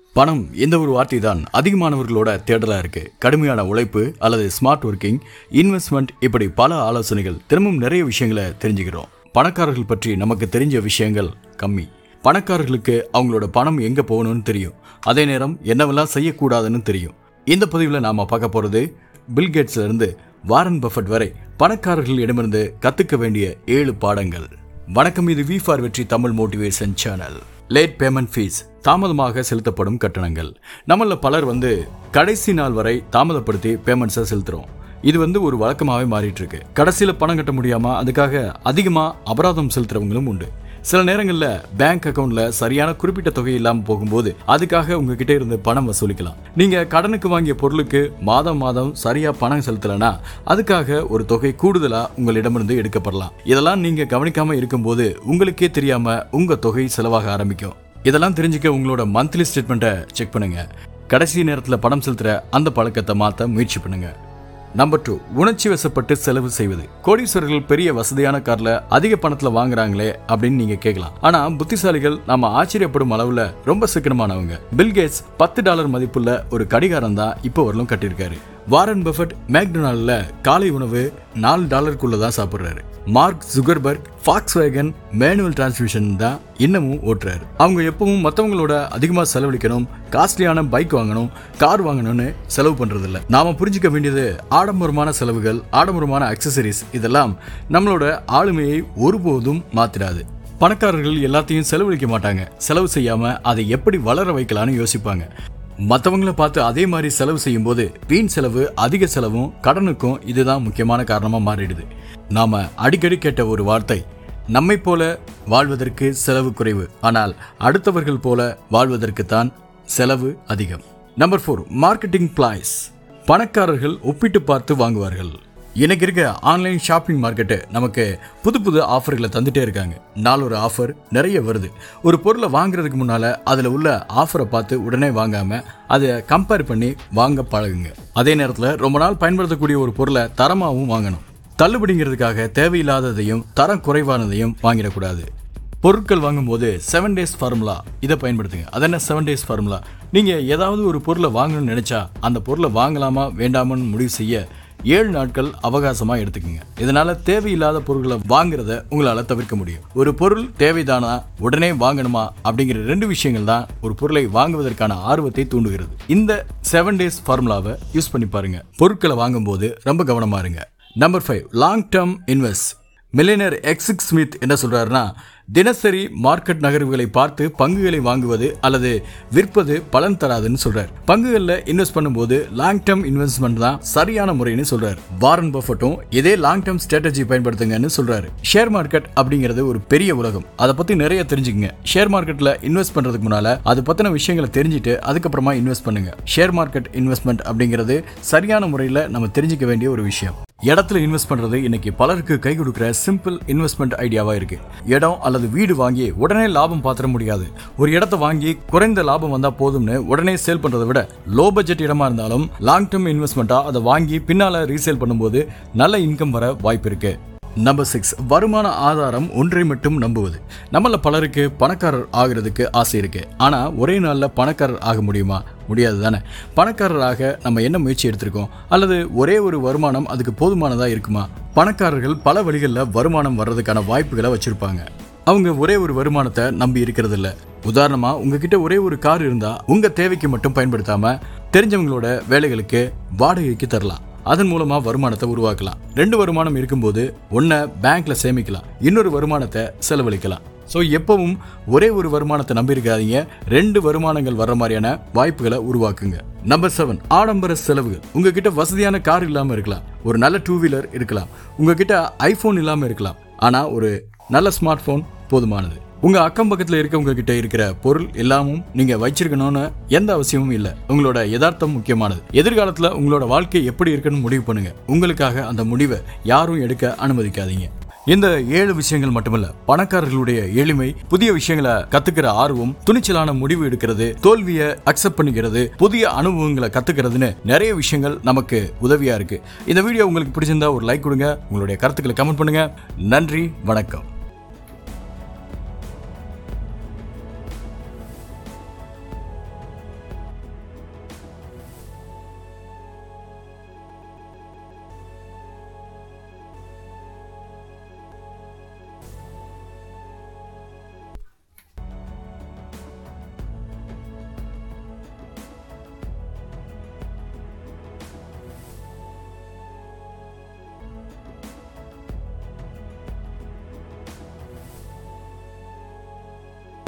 பணம் எந்த ஒரு வார்த்தை தான் அதிகமானவர்களோட தேடலா இருக்கு கடுமையான உழைப்பு அல்லது ஸ்மார்ட் ஒர்க்கிங் இன்வெஸ்ட்மெண்ட் இப்படி பல ஆலோசனைகள் திரும்பவும் நிறைய விஷயங்களை தெரிஞ்சுக்கிறோம் பணக்காரர்கள் பற்றி நமக்கு தெரிஞ்ச விஷயங்கள் கம்மி பணக்காரர்களுக்கு அவங்களோட பணம் எங்க போகணும்னு தெரியும் அதே நேரம் என்னவெல்லாம் செய்யக்கூடாதுன்னு தெரியும் இந்த பதிவில் நாம பார்க்க போறது பில் கேட்ஸ்ல இருந்து வாரன் பஃபட் வரை பணக்காரர்களிடமிருந்து கத்துக்க வேண்டிய ஏழு பாடங்கள் வணக்கம் இது வி ஃபார் வெற்றி Tamil motivation channel late payment fees தாமதமாக செலுத்தப்படும் கட்டணங்கள் நம்மள பலர் வந்து கடைசி நாள் வரை தாமதப்படுத்தி பேமெண்ட்ஸை செலுத்துறோம் இது வந்து ஒரு வழக்கமாகவே மாறிட்டு இருக்கு கடைசியில் பணம் கட்ட முடியாம அதுக்காக அதிகமாக அபராதம் செலுத்துறவங்களும் உண்டு சில நேரங்களில் பேங்க் அக்கவுண்ட்ல சரியான குறிப்பிட்ட தொகை இல்லாமல் போகும்போது அதுக்காக உங்ககிட்ட இருந்து பணம் வசூலிக்கலாம் நீங்க கடனுக்கு வாங்கிய பொருளுக்கு மாதம் மாதம் சரியா பணம் செலுத்தலைன்னா அதுக்காக ஒரு தொகை கூடுதலா உங்களிடமிருந்து எடுக்கப்படலாம் இதெல்லாம் நீங்க கவனிக்காம இருக்கும்போது உங்களுக்கே தெரியாம உங்க தொகை செலவாக ஆரம்பிக்கும் இதெல்லாம் தெரிஞ்சுக்க உங்களோட மந்த்லி ஸ்டேட்மெண்ட்டை செக் பண்ணுங்க கடைசி நேரத்தில் பணம் செலுத்துற அந்த பழக்கத்தை மாற்ற முயற்சி பண்ணுங்க நம்பர் டூ உணர்ச்சி வசப்பட்டு செலவு செய்வது கோடீஸ்வரர்கள் பெரிய வசதியான கார்ல அதிக பணத்துல வாங்குறாங்களே அப்படின்னு நீங்க கேட்கலாம் ஆனா புத்திசாலிகள் நாம ஆச்சரியப்படும் அளவுல ரொம்ப சிக்கனமானவங்க பில் கேட்ஸ் பத்து டாலர் மதிப்புள்ள ஒரு கடிகாரம் தான் இப்போ வரலும் கட்டியிருக்காரு வாரன் பஃபட் மேக்டொனால்ட்ல காலை உணவு நாலு டாலருக்குள்ள தான் சாப்பிடுறாரு Mark Zuckerberg Volkswagen manual transmission தான் இன்னமும் ஓட்டுறாரு அவங்க எப்பவும் மற்றவங்களோட அதிகமாக செலவழிக்கணும் காஸ்ட்லியான பைக் வாங்கணும் கார் வாங்கணும்னு செலவு பண்றதில்ல நாம புரிஞ்சுக்க வேண்டியது ஆடம்பரமான செலவுகள் ஆடம்பரமான அக்சசரிஸ் இதெல்லாம் நம்மளோட ஆளுமையை ஒருபோதும் மாத்திராது பணக்காரர்கள் எல்லாத்தையும் செலவழிக்க மாட்டாங்க செலவு செய்யாம அதை எப்படி வளர வைக்கலாம்னு யோசிப்பாங்க மற்றவங்கள பார்த்து அதே மாதிரி செலவு செய்யும்போது வீண் செலவு அதிக செலவும் கடனுக்கும் இதுதான் முக்கியமான காரணமாக மாறிடுது நாம அடிக்கடி கேட்ட ஒரு வார்த்தை நம்மை போல வாழ்வதற்கு செலவு குறைவு ஆனால் அடுத்தவர்கள் போல வாழ்வதற்கு தான் செலவு அதிகம் நம்பர் ஃபோர் மார்க்கெட்டிங் பிளாய்ஸ் பணக்காரர்கள் ஒப்பிட்டு பார்த்து வாங்குவார்கள் இன்னைக்கு இருக்க ஆன்லைன் ஷாப்பிங் மார்க்கெட்டு நமக்கு புது புது ஆஃபர்களை தந்துட்டே இருக்காங்க நாள் ஒரு ஆஃபர் நிறைய வருது ஒரு பொருளை வாங்குறதுக்கு முன்னால அதில் உள்ள ஆஃபரை பார்த்து உடனே வாங்காம அதை கம்பேர் பண்ணி வாங்க பழகுங்க அதே நேரத்தில் ரொம்ப நாள் பயன்படுத்தக்கூடிய ஒரு பொருளை தரமாகவும் வாங்கணும் தள்ளுபடிங்கிறதுக்காக தேவையில்லாததையும் தரம் குறைவானதையும் வாங்கிடக்கூடாது பொருட்கள் வாங்கும்போது செவன் டேஸ் ஃபார்முலா இதை பயன்படுத்துங்க அது என்ன செவன் டேஸ் ஃபார்முலா நீங்கள் ஏதாவது ஒரு பொருளை வாங்கணும்னு நினச்சா அந்த பொருளை வாங்கலாமா வேண்டாமான்னு முடிவு செய்ய ஏழு நாட்கள் அவகாசமாக எடுத்துக்கோங்க இதனால தேவையில்லாத பொருட்களை வாங்குறத உங்களால் தவிர்க்க முடியும் ஒரு பொருள் தேவைதானா உடனே வாங்கணுமா அப்படிங்கிற ரெண்டு விஷயங்கள் தான் ஒரு பொருளை வாங்குவதற்கான ஆர்வத்தை தூண்டுகிறது இந்த செவன் டேஸ் ஃபார்முலாவை யூஸ் பண்ணி பாருங்க பொருட்களை வாங்கும்போது ரொம்ப கவனமா இருங்க number five long term invest millionaire எக்ஸிக் ஸ்மித் என்ன சொல்றாருன்னா தினசரி மார்க்கெட் நகர்வுகளை பார்த்து பங்குகளை வாங்குவது அல்லது விற்பது பலன் தராதுன்னு சொல்றாரு பங்குகளில் இன்வெஸ்ட் பண்ணும்போது லாங் டேர்ம் இன்வெஸ்ட்மெண்ட் தான் சரியான முறைன்னு சொல்றாரு வாரன் பஃபட்டும் இதே லாங் டேர்ம் ஸ்ட்ராட்டஜி பயன்படுத்துங்கன்னு சொல்றாரு ஷேர் மார்க்கெட் அப்படிங்கிறது ஒரு பெரிய உலகம் அதை பத்தி நிறைய தெரிஞ்சுக்கங்க ஷேர் மார்க்கெட்ல இன்வெஸ்ட் பண்றதுக்கு முன்னால அது பத்தின விஷயங்களை தெரிஞ்சுட்டு அதுக்கப்புறமா இன்வெஸ்ட் பண்ணுங்க ஷேர் மார்க்கெட் இன்வெஸ்ட்மெண்ட் அப்படிங்கிறது சரியான முறையில் நம்ம தெரிஞ்சுக்க வேண்டிய ஒரு விஷயம் இடத்துல இன்வெஸ்ட் பண்றது இன்னைக்கு பலருக்கு கை கொடுக்கிற சிம்பிள் இன்வெஸ்ட்மெண்ட் ஐடியாவா இருக்கு இடம் அல்லது வீடு வாங்கி உடனே லாபம் பாத்திர முடியாது ஒரு இடத்த வாங்கி குறைந்த லாபம் வந்தா போதும்னு உடனே சேல் பண்றதை விட லோ பட்ஜெட் இடமா இருந்தாலும் லாங் டேர்ம் இன்வெஸ்ட்மெண்ட்டா அதை வாங்கி பின்னால ரீசேல் பண்ணும்போது நல்ல இன்கம் வர வாய்ப்பு இருக்கு நம்பர் சிக்ஸ் வருமான ஆதாரம் ஒன்றை மட்டும் நம்புவது நம்மள பலருக்கு பணக்காரர் ஆகிறதுக்கு ஆசை இருக்கு ஆனா ஒரே நாள்ல பணக்காரர் ஆக முடியுமா முடியாது தானே பணக்காரராக நம்ம என்ன முயற்சி எடுத்திருக்கோம் அல்லது ஒரே ஒரு வருமானம் அதுக்கு போதுமானதா இருக்குமா பணக்காரர்கள் பல வழிகளில் வருமானம் வர்றதுக்கான வாய்ப்புகளை வச்சிருப்பாங்க அவங்க ஒரே ஒரு வருமானத்தை நம்பி இருக்கிறது இல்ல உதாரணமா உங்ககிட்ட ஒரே ஒரு கார் இருந்தா உங்க தேவைக்கு மட்டும் பயன்படுத்தாம தெரிஞ்சவங்களோட வேலைகளுக்கு வாடகைக்கு தரலாம் அதன் மூலமா வருமானத்தை உருவாக்கலாம் ரெண்டு வருமானம் இருக்கும்போது ஒன்றை பேங்க்ல சேமிக்கலாம் இன்னொரு வருமானத்தை செலவழிக்கலாம் ஸோ எப்பவும் ஒரே ஒரு வருமானத்தை நம்பியிருக்காதீங்க ரெண்டு வருமானங்கள் வர்ற மாதிரியான வாய்ப்புகளை உருவாக்குங்க நம்பர் செவன் ஆடம்பர செலவுகள் உங்ககிட்ட வசதியான கார் இல்லாமல் இருக்கலாம் ஒரு நல்ல டூ வீலர் இருக்கலாம் உங்ககிட்ட ஐஃபோன் இல்லாமல் இருக்கலாம் ஆனால் ஒரு நல்ல ஸ்மார்ட் ஃபோன் போதுமானது உங்க அக்கம் பக்கத்துல இருக்கவங்க கிட்ட இருக்கிற பொருள் எல்லாமும் நீங்க வச்சிருக்கணும்னு எந்த அவசியமும் இல்ல உங்களோட யதார்த்தம் முக்கியமானது எதிர்காலத்துல உங்களோட வாழ்க்கை எப்படி இருக்குன்னு முடிவு பண்ணுங்க உங்களுக்காக அந்த முடிவை யாரும் எடுக்க அனுமதிக்காதீங்க இந்த ஏழு விஷயங்கள் மட்டுமல்ல பணக்காரர்களுடைய எளிமை புதிய விஷயங்களை கத்துக்கிற ஆர்வம் துணிச்சலான முடிவு எடுக்கிறது தோல்வியை அக்செப்ட் பண்ணிக்கிறது புதிய அனுபவங்களை கத்துக்கிறதுன்னு நிறைய விஷயங்கள் நமக்கு உதவியா இருக்கு இந்த வீடியோ உங்களுக்கு பிடிச்சிருந்தா ஒரு லைக் கொடுங்க உங்களுடைய கருத்துக்களை கமெண்ட் பண்ணுங்க நன்றி வணக்கம்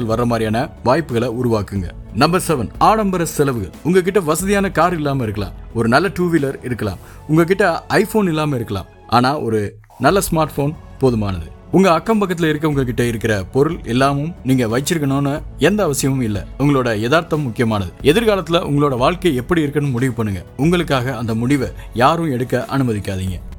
வர்ற மாதிரியான வாய்ப்புகளை உருவாக்குங்க நம்பர் செவன் ஆடம்பர செலவுகள் உங்ககிட்ட வசதியான கார் இல்லாம இருக்கலாம் ஒரு நல்ல டூ வீலர் இருக்கலாம் உங்ககிட்ட ஐபோன் இல்லாம இருக்கலாம் ஆனா ஒரு நல்ல ஸ்மார்ட் போன் போதுமானது உங்க அக்கம் பக்கத்துல இருக்கவங்க கிட்ட இருக்கிற பொருள் எல்லாமும் நீங்க வச்சிருக்கணும்னு எந்த அவசியமும் இல்ல உங்களோட யதார்த்தம் முக்கியமானது எதிர்காலத்துல உங்களோட வாழ்க்கை எப்படி இருக்குன்னு முடிவு பண்ணுங்க உங்களுக்காக அந்த முடிவை யாரும் எடுக்க அனுமதிக்காதீங்க